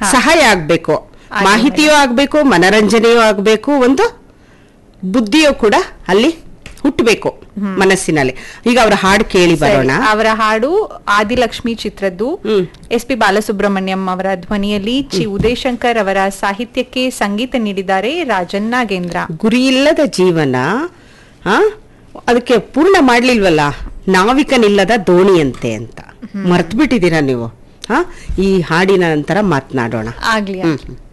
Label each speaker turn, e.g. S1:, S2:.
S1: ಸಹಾಯ ಆಗ್ಬೇಕು ಮಾಹಿತಿಯೂ ಆಗ್ಬೇಕು ಮನರಂಜನೆಯೂ ಆಗ್ಬೇಕು ಒಂದು ಬುದ್ಧಿಯೂ ಕೂಡ ಅಲ್ಲಿ ಹುಟ್ಟಬೇಕು ಮನಸ್ಸಿನಲ್ಲಿ ಈಗ ಅವರ ಹಾಡು ಕೇಳಿ ಬರೋಣ
S2: ಸರಿ. ಅವರ ಹಾಡು ಆದಿಲಕ್ಷ್ಮಿ ಚಿತ್ರದ್ದು
S1: ಹ್ಮ್.
S2: ಎಸ್ ಪಿ ಬಾಲಸುಬ್ರಹ್ಮಣ್ಯಂ ಅವರ ಧ್ವನಿಯಲ್ಲಿ ಚಿ ಉದಯಶಂಕರ್ ಅವರ ಸಾಹಿತ್ಯಕ್ಕೆ ಸಂಗೀತ ನೀಡಿದ್ದಾರೆ ರಾಜನ್ ನಾಗೇಂದ್ರ
S1: ಗುರಿಯಿಲ್ಲದ ಜೀವನ ಆ ಅದಕ್ಕೆ ಪೂರ್ಣ ಮಾಡ್ಲಿಲ್ವಲ್ಲ ನಾವಿಕನಿಲ್ಲದ ದೋಣಿಯಂತೆ ಅಂತ ಮರ್ತ್ ಬಿಟ್ಟಿದ್ದೀರಾ ನೀವು ಹಾ ಈ ಹಾಡಿನ ನಂತರ ಮಾತನಾಡೋಣ
S2: ಆಗ್ಲಿ
S1: ಹ್ಮ್